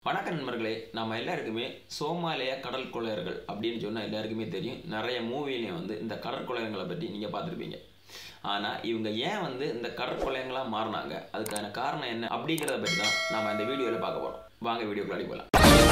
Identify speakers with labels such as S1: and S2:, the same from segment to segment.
S1: வணக்க நண்பர்களே நம்ம எல்லாருக்குமே சோமாலிய கடல் கொள்ளையர்கள் அப்படின்னு சொன்னால் எல்லாருக்குமே தெரியும் நிறைய மூவிலையும் வந்து இந்த கடற்கொள்ளையர்களை பற்றி நீங்கள் பார்த்துருப்பீங்க ஆனால் இவங்க ஏன் வந்து இந்த கடற்கொள்ளையங்களாக மாறினாங்க அதுக்கான காரணம் என்ன அப்படிங்கிறத பற்றி தான் நம்ம இந்த வீடியோவில் பார்க்க போகிறோம் வாங்க வீடியோக்குள்ளாடி போகலாம்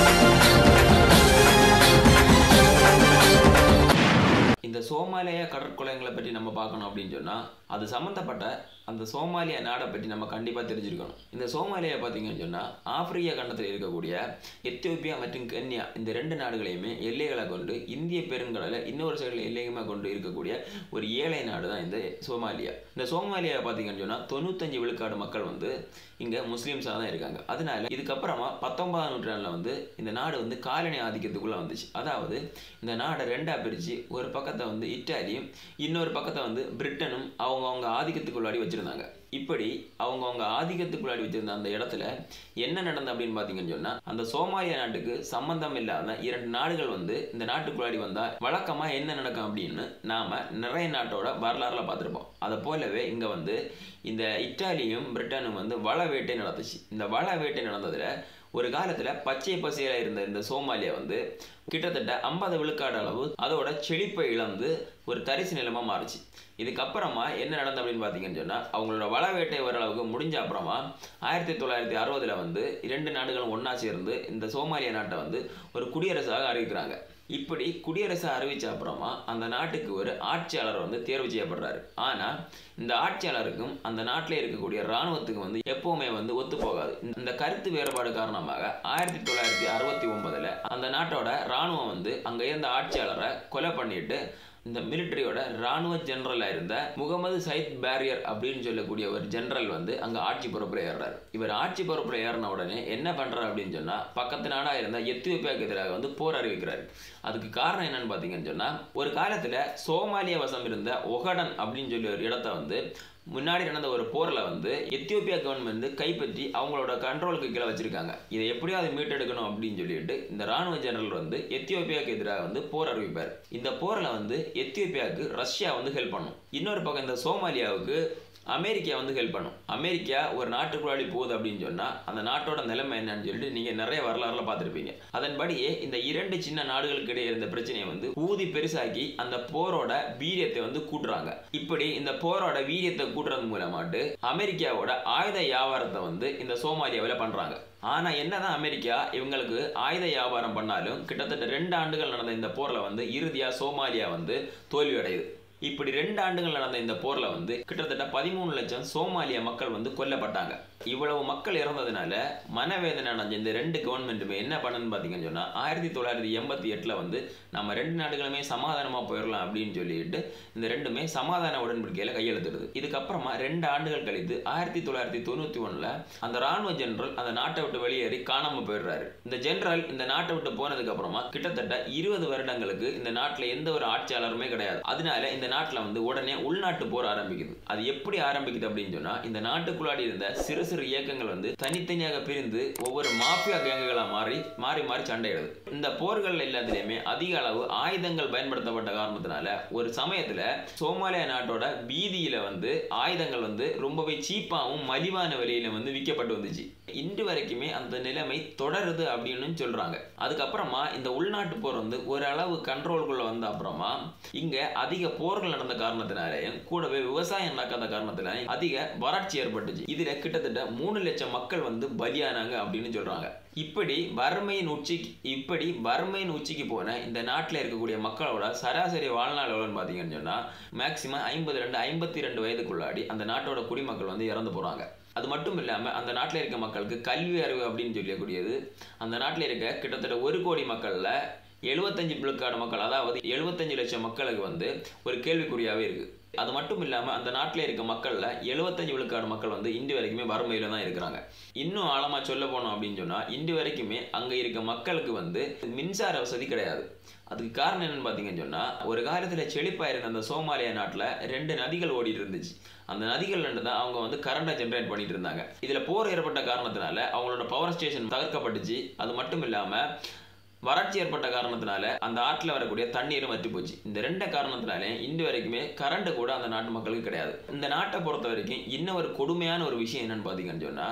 S1: இந்த சோமாலிய கடற்கொள்ளையங்களை பற்றி நம்ம பார்க்கணும் அப்படின்னு சொன்னால் அது சம்மந்தப்பட்ட அந்த சோமாலியா நாடை பற்றி நம்ம கண்டிப்பாக தெரிஞ்சிருக்கணும் இந்த சோமாலியா பார்த்தீங்கன்னு சொன்னால் ஆப்பிரிக்கா கண்டத்தில் இருக்கக்கூடிய எத்தியோப்பியா மற்றும் கென்யா இந்த ரெண்டு நாடுகளையுமே எல்லைகளை கொண்டு இந்திய பெருங்கடலில் இன்னொரு சைடில் எல்லையுமே கொண்டு இருக்கக்கூடிய ஒரு ஏழை நாடு தான் இந்த சோமாலியா இந்த சோமாலியா பார்த்தீங்கன்னு சொன்னால் தொண்ணூத்தஞ்சு விழுக்காடு மக்கள் வந்து இங்கே முஸ்லீம்ஸாக தான் இருக்காங்க அதனால இதுக்கப்புறமா பத்தொன்பதாம் நூற்றாண்டில் வந்து இந்த நாடு வந்து காலனி ஆதிக்கத்துக்குள்ளே வந்துச்சு அதாவது இந்த நாடை ரெண்டாக பிரித்து ஒரு பக்கத்தை வந்து இட்டாலியும் இன்னொரு பக்கத்தை வந்து பிரிட்டனும் அவங்கவுங்க ஆதிக்கத்துக்குள்ளாடி வச்சுருந்தாங்க இப்படி அவங்கவுங்க ஆதிக்கத்துக்குள்ளாடி வச்சிருந்த அந்த இடத்துல என்ன நடந்தது அப்படின்னு பார்த்தீங்கன்னு சொன்னால் அந்த சோமாலியா நாட்டுக்கு சம்பந்தம் இல்லாத இரண்டு நாடுகள் வந்து இந்த நாட்டுக்குள்ளாடி வந்தால் வழக்கமாக என்ன நடக்கும் அப்படின்னு நாம் நிறைய நாட்டோட வரலாறுல பார்த்துருப்போம் அதை போலவே இங்கே வந்து இந்த இத்தாலியும் பிரிட்டனும் வந்து வள வேட்டை நடந்துச்சு இந்த வள வேட்டை நடந்ததில் ஒரு காலத்தில் பச்சை பசையில் இருந்த இந்த சோமாலியா வந்து கிட்டத்தட்ட ஐம்பது விழுக்காடு அளவு அதோட செழிப்பை இழந்து ஒரு தரிசு நிலமாக மாறுச்சு இதுக்கப்புறமா என்ன நடந்தது அப்படின்னு பார்த்தீங்கன்னு சொன்னால் அவங்களோட வள வேட்டை ஓரளவுக்கு முடிஞ்ச அப்புறமா ஆயிரத்தி தொள்ளாயிரத்தி அறுபதில் வந்து இரண்டு நாடுகளும் ஒன்றா சேர்ந்து இந்த சோமாலியா நாட்டை வந்து ஒரு குடியரசாக அறிவிக்கிறாங்க இப்படி குடியரசு அறிவிச்ச அப்புறமா அந்த நாட்டுக்கு ஒரு ஆட்சியாளர் வந்து தேர்வு செய்யப்படுறாரு ஆனால் இந்த ஆட்சியாளருக்கும் அந்த நாட்டில் இருக்கக்கூடிய இராணுவத்துக்கு வந்து எப்பவுமே வந்து ஒத்து போகாது இந்த கருத்து வேறுபாடு காரணமாக ஆயிரத்தி தொள்ளாயிரத்தி அறுபத்தி ஒன்பதுல அந்த நாட்டோட இராணுவம் வந்து அங்கே இருந்த ஆட்சியாளரை கொலை பண்ணிட்டு இந்த மிலிட்டரியோட ராணுவ ஜெனரலாக இருந்த முகமது சயித் பேரியர் அப்படின்னு சொல்லக்கூடிய ஒரு ஜெனரல் வந்து அங்கே ஆட்சி பொறுப்பில் ஏறுறாரு இவர் ஆட்சி பொறுப்பில் ஏறின உடனே என்ன பண்ணுறாரு அப்படின்னு சொன்னால் பக்கத்து நாடாக இருந்த எத்தியோப்பியாவுக்கு எதிராக வந்து போர் அறிவிக்கிறாரு அதுக்கு காரணம் என்னன்னு பார்த்தீங்கன்னு சொன்னால் ஒரு காலத்தில் சோமாலிய வசம் இருந்த ஒகடன் அப்படின்னு சொல்லி ஒரு இடத்த வந்து முன்னாடி நடந்த ஒரு போரில் வந்து எத்தியோப்பியா கவர்மெண்ட் வந்து கைப்பற்றி அவங்களோட கண்ட்ரோலுக்கு கீழே வச்சிருக்காங்க இதை எப்படியாவது மீட்டெடுக்கணும் அப்படின்னு சொல்லிட்டு இந்த ராணுவ ஜெனரல் வந்து எத்தியோப்பியாவுக்கு எதிராக வந்து போர் அறிவிப்பார் இந்த போரில் வந்து எத்தியோப்பியாவுக்கு ரஷ்யா வந்து ஹெல்ப் பண்ணும் இன்னொரு பக்கம் இந்த சோமாலியாவுக்கு அமெரிக்கா வந்து ஹெல்ப் பண்ணும் அமெரிக்கா ஒரு நாட்டுக்குள்ளாடி போகுது அப்படின்னு சொன்னால் அந்த நாட்டோட நிலைமை என்னன்னு சொல்லிட்டு நீங்கள் நிறைய வரலாறுல பார்த்துருப்பீங்க அதன்படியே இந்த இரண்டு சின்ன நாடுகளுக்கு இடையே இருந்த பிரச்சனையை வந்து ஊதி பெருசாக்கி அந்த போரோட வீரியத்தை வந்து கூட்டுறாங்க இப்படி இந்த போரோட வீரியத்தை கூட்டுறது மூலமாட்டு அமெரிக்காவோட ஆயுத வியாபாரத்தை வந்து இந்த சோமாலியாவில் பண்ணுறாங்க ஆனால் என்னதான் அமெரிக்கா இவங்களுக்கு ஆயுத வியாபாரம் பண்ணாலும் கிட்டத்தட்ட ரெண்டு ஆண்டுகள் நடந்த இந்த போரில் வந்து இறுதியாக சோமாலியா வந்து தோல்வி அடையுது இப்படி ரெண்டு ஆண்டுகள் நடந்த இந்த போர்ல வந்து கிட்டத்தட்ட பதிமூணு லட்சம் சோமாலிய மக்கள் வந்து கொல்லப்பட்டாங்க இவ்வளவு மக்கள் இறந்ததுனால மனவேதனை அடைஞ்ச இந்த ரெண்டு கவர்மெண்ட்டுமே என்ன பண்ணுன்னு பார்த்தீங்கன்னு சொன்னால் ஆயிரத்தி தொள்ளாயிரத்தி எண்பத்தி எட்டில் வந்து நம்ம ரெண்டு நாடுகளுமே சமாதானமாக போயிடலாம் அப்படின்னு சொல்லிட்டு இந்த ரெண்டுமே சமாதான உடன்படிக்கையில் கையெழுத்துடுது இதுக்கப்புறமா ரெண்டு ஆண்டுகள் கழித்து ஆயிரத்தி தொள்ளாயிரத்தி தொண்ணூற்றி ஒன்றில் அந்த ராணுவ ஜெனரல் அந்த நாட்டை விட்டு வெளியேறி காணாமல் போயிடுறாரு இந்த ஜெனரல் இந்த நாட்டை விட்டு போனதுக்கு அப்புறமா கிட்டத்தட்ட இருபது வருடங்களுக்கு இந்த நாட்டில் எந்த ஒரு ஆட்சியாளருமே கிடையாது அதனால இந்த நாட்டில் வந்து உடனே உள்நாட்டு போர் ஆரம்பிக்குது அது எப்படி ஆரம்பிக்குது அப்படின்னு சொன்னால் இந்த நாட்டுக்குள்ளாடி இருந்த சிறு சிறு இயக்கங்கள் வந்து தனித்தனியாக பிரிந்து ஒவ்வொரு மாஃபியா கேங்குகளாக மாறி மாறி மாறி சண்டையிடுது இந்த போர்கள் எல்லாத்துலேயுமே அதிக அளவு ஆயுதங்கள் பயன்படுத்தப்பட்ட காரணத்தினால ஒரு சமயத்தில் சோமாலியா நாட்டோட வீதியில் வந்து ஆயுதங்கள் வந்து ரொம்பவே சீப்பாகவும் மலிவான விலையில வந்து விற்கப்பட்டு வந்துச்சு இன்று வரைக்குமே அந்த நிலைமை தொடருது அப்படின்னு சொல்றாங்க அதுக்கப்புறமா இந்த உள்நாட்டு போர் வந்து ஓரளவு கண்ட்ரோலுக்குள்ள வந்த அப்புறமா இங்க அதிக போர்கள் நடந்த காரணத்தினாலேயும் கூடவே விவசாயம் நடக்காத காரணத்தினாலையும் அதிக வறட்சி ஏற்பட்டுச்சு இதுல கிட்டத்தட்ட மூணு லட்சம் மக்கள் வந்து பலியானாங்க அப்படின்னு சொல்றாங்க இப்படி வறுமையின் உச்சிக்கு இப்படி வறுமையின் உச்சிக்கு போன இந்த நாட்டில் இருக்கக்கூடிய மக்களோட சராசரி வாழ்நாள் எவ்வளோன்னு பார்த்தீங்கன்னு சொன்னால் மேக்சிமம் ஐம்பது ரெண்டு ஐம்பத்தி ரெண்டு வயதுக்குள்ளாடி அந்த நாட்டோட குடிமக்கள் வந்து இறந்து போகிறாங்க அது மட்டும் இல்லாமல் அந்த நாட்டில் இருக்க மக்களுக்கு கல்வி அறிவு அப்படின்னு சொல்லக்கூடியது அந்த நாட்டில் இருக்க கிட்டத்தட்ட ஒரு கோடி மக்களில் எழுபத்தஞ்சு விழுக்காடு மக்கள் அதாவது எழுபத்தஞ்சு லட்சம் மக்களுக்கு வந்து ஒரு கேள்விக்குறியாகவே இருக்குது அது மட்டும் இல்லாமல் அந்த நாட்டில் இருக்க மக்களில் எழுபத்தஞ்சு விழுக்காடு மக்கள் வந்து இன்று வரைக்குமே வறுமையில் தான் இருக்கிறாங்க இன்னும் ஆழமாக சொல்ல போனோம் அப்படின்னு சொன்னால் இன்று வரைக்குமே அங்கே இருக்க மக்களுக்கு வந்து மின்சார வசதி கிடையாது அதுக்கு காரணம் என்னன்னு பார்த்தீங்கன்னு சொன்னால் ஒரு காலத்தில் செழிப்பாக இருந்த அந்த சோமாலியா நாட்டில் ரெண்டு நதிகள் ஓடிட்டு இருந்துச்சு அந்த நதிகள் ரெண்டு தான் அவங்க வந்து கரண்டை ஜென்ரேட் பண்ணிட்டு இருந்தாங்க இதில் போர் ஏற்பட்ட காரணத்தினால அவங்களோட பவர் ஸ்டேஷன் தகர்க்கப்பட்டுச்சு அது மட்டும் இல்லாமல் வறட்சி ஏற்பட்ட காரணத்தினால அந்த ஆற்றில் வரக்கூடிய தண்ணீரும் வற்றி போச்சு இந்த ரெண்டு காரணத்தினாலே இன்று வரைக்குமே கரண்ட் கூட அந்த நாட்டு மக்களுக்கு கிடையாது இந்த நாட்டை பொறுத்த வரைக்கும் இன்னும் ஒரு கொடுமையான ஒரு விஷயம் என்னன்னு பார்த்தீங்கன்னு சொன்னால்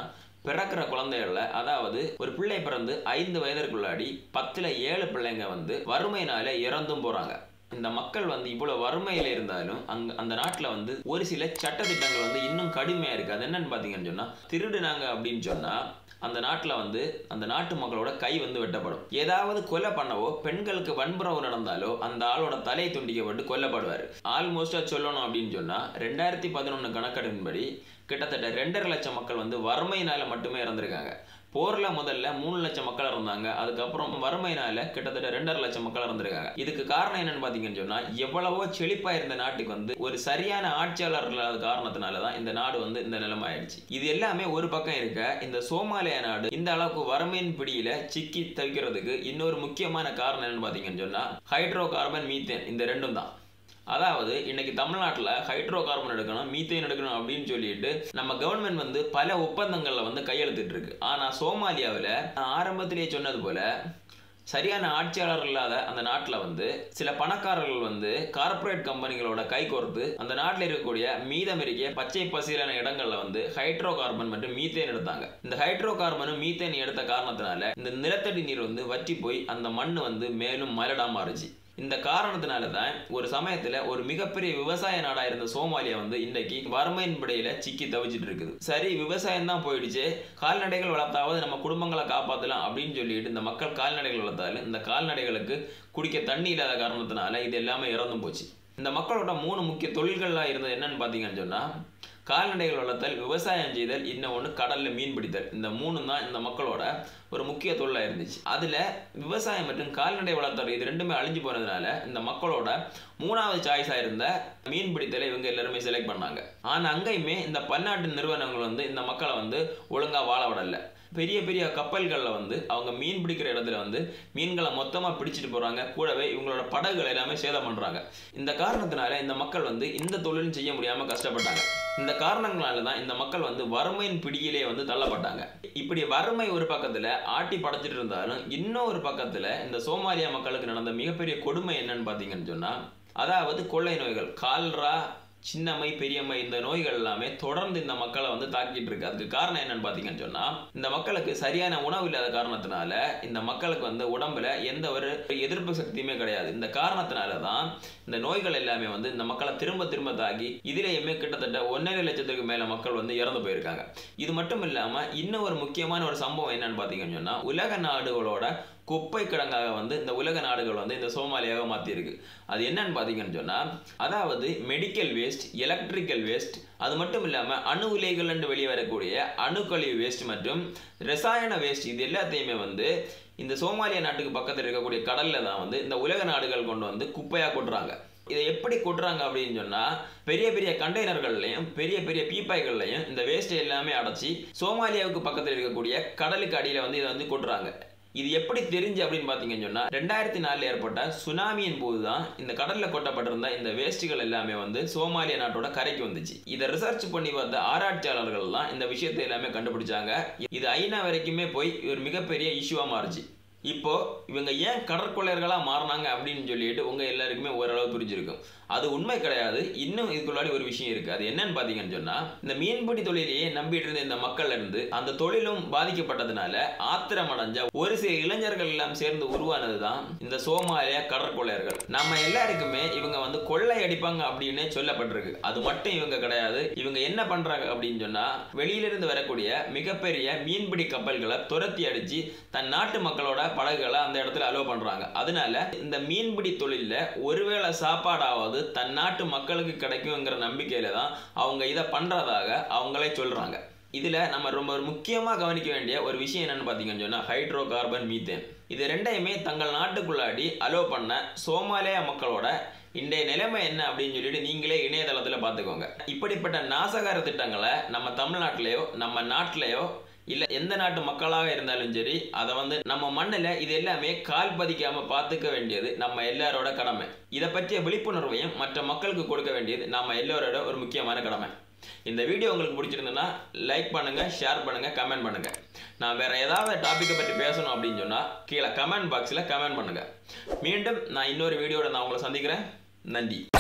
S1: பிறக்கிற குழந்தைகள்ல அதாவது ஒரு பிள்ளை பிறந்து ஐந்து வயதிற்குள்ளாடி பத்துல ஏழு பிள்ளைங்க வந்து வறுமையினால இறந்தும் போறாங்க இந்த மக்கள் வந்து இவ்வளவு வறுமையில இருந்தாலும் அங்க அந்த நாட்டுல வந்து ஒரு சில சட்டத்திட்டங்கள் வந்து இன்னும் கடுமையா இருக்கு அது என்னன்னு பாத்தீங்கன்னு சொன்னா திருடுனாங்க அப்படின்னு சொன்னா அந்த நாட்டில் வந்து அந்த நாட்டு மக்களோட கை வந்து வெட்டப்படும் ஏதாவது கொலை பண்ணவோ பெண்களுக்கு வன்புறவு நடந்தாலோ அந்த ஆளோட தலை துண்டிக்கப்பட்டு கொல்லப்படுவார் ஆல்மோஸ்டா சொல்லணும் அப்படின்னு சொன்னா ரெண்டாயிரத்தி பதினொன்று கணக்கெடுப்பின்படி கிட்டத்தட்ட ரெண்டரை லட்சம் மக்கள் வந்து வறுமையினால மட்டுமே இறந்திருக்காங்க போர்ல முதல்ல மூணு லட்சம் மக்கள் இறந்தாங்க அதுக்கப்புறம் வறுமையினால கிட்டத்தட்ட ரெண்டரை லட்சம் மக்கள் இறந்திருக்காங்க இதுக்கு காரணம் என்னன்னு பாத்தீங்கன்னு சொன்னா எவ்வளவோ செழிப்பா இருந்த நாட்டுக்கு வந்து ஒரு சரியான ஆட்சியாளர் இல்லாத காரணத்தினாலதான் இந்த நாடு வந்து இந்த நிலைமை ஆயிடுச்சு இது எல்லாமே ஒரு பக்கம் இருக்க இந்த சோமாலியா நாடு இந்த அளவுக்கு வறுமையின் பிடியில சிக்கி தவிக்கிறதுக்கு இன்னொரு முக்கியமான காரணம் என்னன்னு பாத்தீங்கன்னு சொன்னா ஹைட்ரோ கார்பன் மீத்தேன் இந்த ரெண்டும் தான் அதாவது இன்னைக்கு தமிழ்நாட்டில் ஹைட்ரோ கார்பன் எடுக்கணும் மீத்தேன் எடுக்கணும் அப்படின்னு சொல்லிட்டு நம்ம கவர்மெண்ட் வந்து பல ஒப்பந்தங்களில் வந்து கையெழுத்திட்டு இருக்கு ஆனால் சோமாலியாவில் நான் ஆரம்பத்திலேயே சொன்னது போல சரியான ஆட்சியாளர் இல்லாத அந்த நாட்டில் வந்து சில பணக்காரர்கள் வந்து கார்ப்பரேட் கம்பெனிகளோட கை கோர்த்து அந்த நாட்டில் இருக்கக்கூடிய மீதம் இருக்கிய பச்சை பசீலான இடங்கள்ல வந்து ஹைட்ரோ கார்பன் மற்றும் மீத்தேன் எடுத்தாங்க இந்த ஹைட்ரோ கார்பனும் மீத்தேன் எடுத்த காரணத்தினால இந்த நிலத்தடி நீர் வந்து வற்றி போய் அந்த மண் வந்து மேலும் மலடா மாறுச்சு இந்த காரணத்தினால தான் ஒரு சமயத்துல ஒரு மிகப்பெரிய விவசாய நாடா இருந்த சோமாலியா வந்து இன்னைக்கு வறுமையின் பிடையில சிக்கி தவிச்சிட்டு இருக்குது சரி விவசாயம் தான் போயிடுச்சு கால்நடைகள் வளர்த்தாவது நம்ம குடும்பங்களை காப்பாத்தலாம் அப்படின்னு சொல்லிட்டு இந்த மக்கள் கால்நடைகள் வளர்த்தாலும் இந்த கால்நடைகளுக்கு குடிக்க தண்ணி இல்லாத காரணத்தினால இது எல்லாமே இறந்தும் போச்சு இந்த மக்களோட மூணு முக்கிய தொழில்கள்லாம் இருந்தது என்னன்னு பாத்தீங்கன்னு சொன்னா கால்நடைகள் வளர்த்தல் விவசாயம் செய்தல் இன்னும் ஒன்று கடலில் மீன் பிடித்தல் இந்த மூணு தான் இந்த மக்களோட ஒரு முக்கிய தொழிலாக இருந்துச்சு அதில் விவசாயம் மற்றும் கால்நடை வளர்த்தல் இது ரெண்டுமே அழிஞ்சு போனதுனால இந்த மக்களோட மூணாவது சாய்ஸாக இருந்த மீன் பிடித்தலை இவங்க எல்லாருமே செலக்ட் பண்ணாங்க ஆனால் அங்கேயுமே இந்த பன்னாட்டு நிறுவனங்கள் வந்து இந்த மக்களை வந்து ஒழுங்காக வாழ விடல பெரிய பெரிய கப்பல்களில் வந்து அவங்க மீன் பிடிக்கிற இடத்துல வந்து மீன்களை மொத்தமாக பிடிச்சிட்டு போகிறாங்க கூடவே இவங்களோட படகுகள் எல்லாமே சேதம் பண்ணுறாங்க இந்த காரணத்தினால இந்த மக்கள் வந்து இந்த தொழிலும் செய்ய முடியாமல் கஷ்டப்பட்டாங்க இந்த காரணங்களால தான் இந்த மக்கள் வந்து வறுமையின் பிடியிலே வந்து தள்ளப்பட்டாங்க இப்படி வறுமை ஒரு பக்கத்தில் ஆட்டி படைச்சிட்டு இருந்தாலும் இன்னொரு பக்கத்தில் இந்த சோமாலியா மக்களுக்கு நடந்த மிகப்பெரிய கொடுமை என்னன்னு பார்த்தீங்கன்னு சொன்னால் அதாவது கொள்ளை நோய்கள் கால்ரா சின்னம்மை பெரியம்மை இந்த நோய்கள் எல்லாமே தொடர்ந்து இந்த மக்களை வந்து தாக்கிட்டு இருக்கு அதுக்கு காரணம் என்னன்னு பாத்தீங்கன்னு சொன்னா இந்த மக்களுக்கு சரியான உணவு இல்லாத காரணத்தினால இந்த மக்களுக்கு வந்து உடம்புல எந்த ஒரு எதிர்ப்பு சக்தியுமே கிடையாது இந்த காரணத்தினால தான் இந்த நோய்கள் எல்லாமே வந்து இந்த மக்களை திரும்ப திரும்ப தாக்கி இதுலயுமே கிட்டத்தட்ட ஒன்னரை லட்சத்துக்கு மேல மக்கள் வந்து இறந்து போயிருக்காங்க இது மட்டும் இல்லாம இன்னும் ஒரு முக்கியமான ஒரு சம்பவம் என்னன்னு பாத்தீங்கன்னு சொன்னா உலக நாடுகளோட குப்பை கிடங்காக வந்து இந்த உலக நாடுகள் வந்து இந்த சோமாலியாவை மாற்றிருக்கு அது என்னன்னு பார்த்தீங்கன்னு சொன்னால் அதாவது மெடிக்கல் வேஸ்ட் எலக்ட்ரிக்கல் வேஸ்ட் அது மட்டும் இல்லாமல் அணு உலைகள் என்று வெளியே வரக்கூடிய அணுக்கழிவு வேஸ்ட் மற்றும் ரசாயன வேஸ்ட் இது எல்லாத்தையுமே வந்து இந்த சோமாலியா நாட்டுக்கு பக்கத்தில் இருக்கக்கூடிய கடலில் தான் வந்து இந்த உலக நாடுகள் கொண்டு வந்து குப்பையாக கொட்டுறாங்க இதை எப்படி கொட்டுறாங்க அப்படின்னு சொன்னா பெரிய பெரிய கண்டெய்னர்கள்லையும் பெரிய பெரிய பீப்பாய்கள்லையும் இந்த வேஸ்ட் எல்லாமே அடைச்சி சோமாலியாவுக்கு பக்கத்தில் இருக்கக்கூடிய கடலுக்கு அடியில வந்து இதை வந்து கொட்டுறாங்க இது எப்படி தெரிஞ்சு அப்படின்னு பார்த்தீங்கன்னு சொன்னா ரெண்டாயிரத்தி நாலுல ஏற்பட்ட சுனாமியின் போது தான் இந்த கடல்ல கொட்டப்பட்டிருந்த இந்த வேஸ்ட்டுகள் எல்லாமே வந்து சோமாலியா நாட்டோட கரைக்கு வந்துச்சு இதை ரிசர்ச் பண்ணி வந்த ஆராய்ச்சியாளர்கள் தான் இந்த விஷயத்தை எல்லாமே கண்டுபிடிச்சாங்க இது ஐநா வரைக்குமே போய் ஒரு மிகப்பெரிய இஷ்யூவா மாறுச்சு இப்போ இவங்க ஏன் கடற்கொள்ளையர்களா மாறினாங்க அப்படின்னு சொல்லிட்டு உங்க எல்லாருக்குமே ஓரளவு புரிஞ்சிருக்கும் அது உண்மை கிடையாது இன்னும் இதுக்குள்ளாடி ஒரு விஷயம் இருக்கு அது என்னன்னு பாத்தீங்கன்னு சொன்னா இந்த மீன்பிடி தொழிலையே நம்பிட்டு இருந்த இந்த மக்கள் இருந்து அந்த தொழிலும் பாதிக்கப்பட்டதுனால ஆத்திரம் அடைஞ்ச ஒரு சில இளைஞர்கள் எல்லாம் சேர்ந்து உருவானதுதான் இந்த சோமாலியா கடற்கொள்ளையர்கள் நம்ம எல்லாருக்குமே இவங்க வந்து கொள்ளை அடிப்பாங்க அப்படின்னு சொல்லப்பட்டிருக்கு அது மட்டும் இவங்க கிடையாது இவங்க என்ன பண்றாங்க அப்படின்னு சொன்னா வெளியிலிருந்து வரக்கூடிய மிகப்பெரிய மீன்பிடி கப்பல்களை துரத்தி அடிச்சு தன் நாட்டு மக்களோட படகுகளை அந்த இடத்துல அலோவ் பண்றாங்க அதனால இந்த மீன்பிடி தொழில ஒருவேளை சாப்பாடாவது தன் நாட்டு மக்களுக்கு கிடைக்குங்கிற நம்பிக்கையில தான் அவங்க இதை பண்றதாக அவங்களே சொல்றாங்க இதுல நம்ம ரொம்ப ஒரு முக்கியமா கவனிக்க வேண்டிய ஒரு விஷயம் என்னன்னு பாத்தீங்கன்னு சொன்னா ஹைட்ரோ கார்பன் மீத்தேன் இது ரெண்டையுமே தங்கள் நாட்டுக்குள்ளாடி அலோவ் பண்ண சோமாலியா மக்களோட இன்றைய நிலைமை என்ன அப்படின்னு சொல்லிட்டு நீங்களே இணையதளத்துல பாத்துக்கோங்க இப்படிப்பட்ட நாசகார திட்டங்களை நம்ம தமிழ்நாட்டிலேயோ நம்ம நாட்டிலேயோ இல்ல எந்த நாட்டு மக்களாக இருந்தாலும் சரி அதை வந்து நம்ம மண்ணில் இது எல்லாமே கால் பதிக்காம பார்த்துக்க வேண்டியது நம்ம எல்லாரோட கடமை இதை பற்றிய விழிப்புணர்வையும் மற்ற மக்களுக்கு கொடுக்க வேண்டியது நம்ம எல்லாரோட ஒரு முக்கியமான கடமை இந்த வீடியோ உங்களுக்கு பிடிச்சிருந்ததுன்னா லைக் பண்ணுங்க ஷேர் பண்ணுங்க கமெண்ட் பண்ணுங்க நான் வேற ஏதாவது டாப்பிக்கை பற்றி பேசணும் அப்படின்னு சொன்னா கீழே கமெண்ட் பாக்ஸில் கமெண்ட் பண்ணுங்க மீண்டும் நான் இன்னொரு வீடியோட நான் உங்களை சந்திக்கிறேன் நன்றி